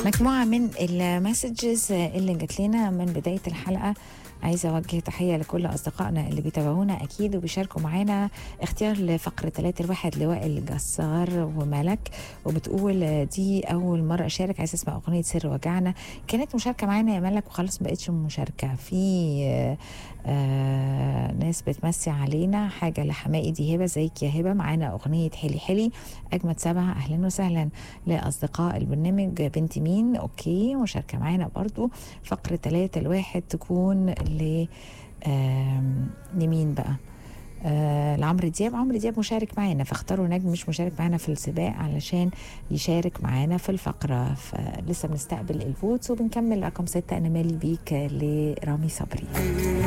مجموعة من المسجز اللي جات لنا من بداية الحلقة عايزة أوجه تحية لكل أصدقائنا اللي بيتابعونا أكيد وبيشاركوا معانا اختيار لفقرة 3 الواحد لوائل جسار وملك وبتقول دي أول مرة أشارك عايزة أسمع أغنية سر وجعنا كانت مشاركة معانا يا ملك وخلاص ما بقتش مشاركة في آه آه ناس بتمسي علينا حاجة لحمائي دي هبة زيك يا هبة معانا أغنية حلي حلي أجمد سبعة أهلا وسهلا لأصدقاء البرنامج بنت مين أوكي مشاركة معانا برضو فقرة ثلاثة الواحد تكون ل آم، لمين بقى آه لعمرو دياب عمرو دياب مشارك معانا فاختاروا نجم مش مشارك معانا في السباق علشان يشارك معانا في الفقرة فلسه بنستقبل الفوتس وبنكمل رقم ستة أنا مالي بيك لرامي صبري